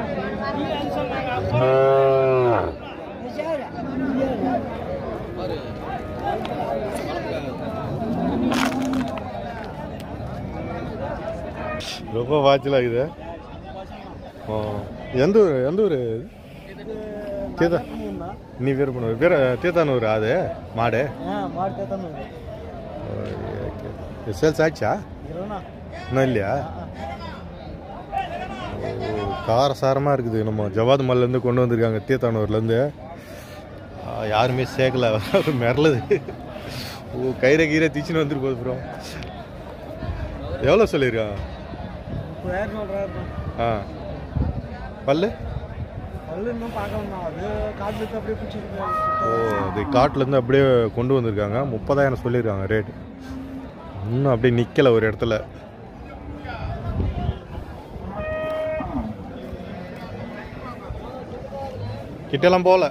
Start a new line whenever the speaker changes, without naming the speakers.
ரொம்ப வாய்ச்சலாக இருக்குது ஆ. எந்த ஊர் எந்த ஊர் தீதா நீ வேறு பண்ண வேற தீத்தானூர் அது மாடு சேல்ஸ் ஆச்சா இன்னும் இல்லையா ஓ, காரசாரமாக இருக்குது நம்ம ஜவாத் மல்லேருந்து கொண்டு வந்திருக்காங்க தீத்தானூர்லேருந்து ஆ, யாருமே சேர்க்கல மிரளுது ஓ கயிறை கீரை தீச்சுன்னு வந்துட்டு போகுது ப்ரோ எவ்வளோ சொல்லியிருக்கான் ஆ பல்லு ஓ இது காட்டிலேருந்து அப்படியே கொண்டு வந்திருக்காங்க முப்பதாயிரம் சொல்லியிருக்காங்க ரேட் இன்னும் அப்படியே நிற்கல ஒரு இடத்துல கிட்டலாம் போகல